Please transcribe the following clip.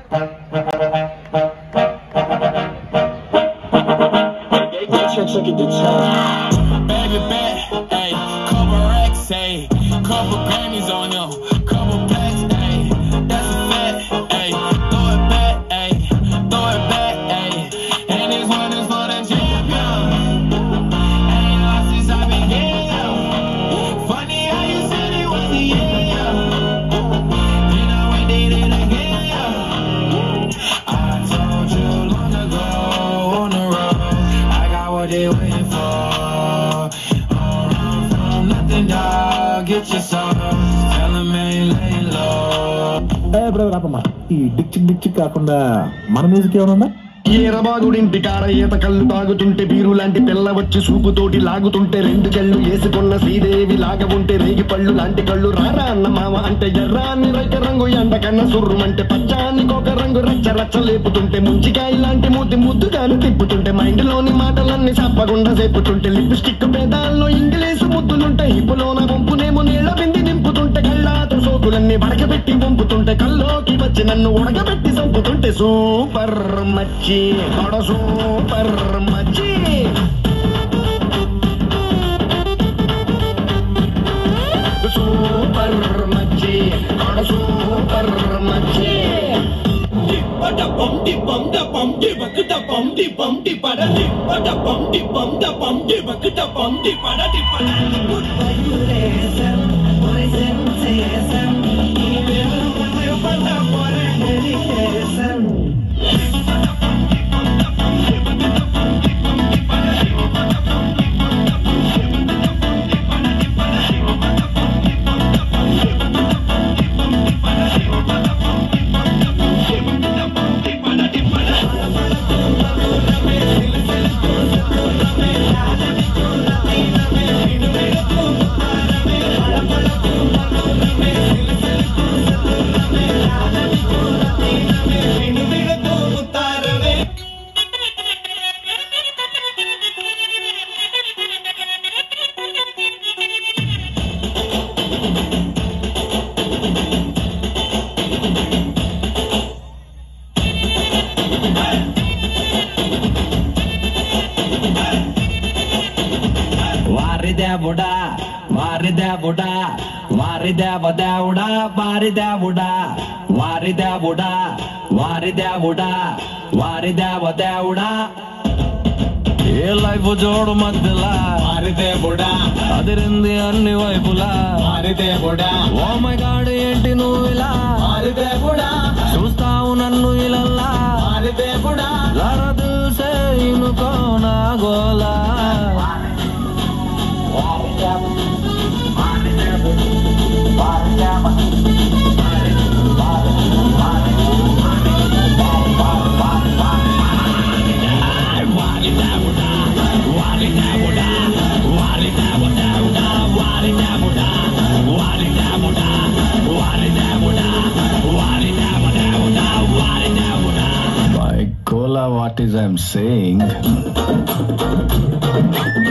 Baby bet, ayy, couple racks, ayy, couple Grammys on you, couple packs, ayy, that's a fact, ayy, throw it back, ayy, throw it back, ayy, and this one is for the champion. Ain't lost since I began. Funny how you said it was the end. Then I went did it again. I told you long ago on the road, I got what they waiting for. Don't run from nothing, dog. Get your soul. Tell them ain't laying low. ఏ brother ఆపమ్మా ఈ డిక్చిక్ డిక్చిక్ కాకుండా మన music ఏమైనా ఉందా ఈరబాగుడింటి కాడ ఈత కళ్ళు తాగుతుంటే బీరు లాంటి పిల్ల వచ్చి సూపుతోటి లాగుతుంటే రెండు కళ్ళు వేసుకున్న శ్రీదేవి లాగా ఉంటే రేగి పళ్ళు లాంటి కళ్ళు రారా అన్న మామ అంటే ఎర్రాని రైక రంగు ఎండ కన్న సుర్రుమంటే పచ్చాని ఒక రంగు రచ్చ రచ్చ లేపుతుంటే ముంచికాయ లాంటి మూతి ముద్దుగాను తిప్పుతుంటే మైండ్ లోని మాటలన్నీ చెప్పకుండా సేపుతుంటే లిప్స్టిక్ పేదాల్లో ఇంగ్లీషు ముద్దులుంటే హిప్పులోన వంపునేమో నీళ్ళ బింది నింపుతుంటే కళ్ళాత సోకులన్నీ వడకబెట్టి వంపుతుంటే కల్లోకి వచ్చి నన్ను ఉడకబెట్టి చంపుతుంటే సూపర్ మచ్చి కొడ సూపర్ మచ్చి సూపర్ మచ్చి కొడ సూపర్ మచ్చి Bada bum di bum da bum di bak da bum di bum di bada di bada bum di bum da bum di bak da bum di bada di bada వారి దేవుడా వారి దేవుడా వారి దేవ దేవుడా వారి దేవుడా వారి దేవుడా వారి దేవుడా వారి దేవ దేవుడా ఏ లైఫ్ జోడు మధ్యలా వారి దేవుడా అదిరింది అన్ని వైపులా వారి దేవుడా ఓ మై గాడ్ ఏంటి నువ్వు ఇలా వారి దేవుడా చూస్తావు నన్ను ఇలా వారి దేవుడా లరదూసే ఇనుకో నా గోలా By Gola, what is I'm saying?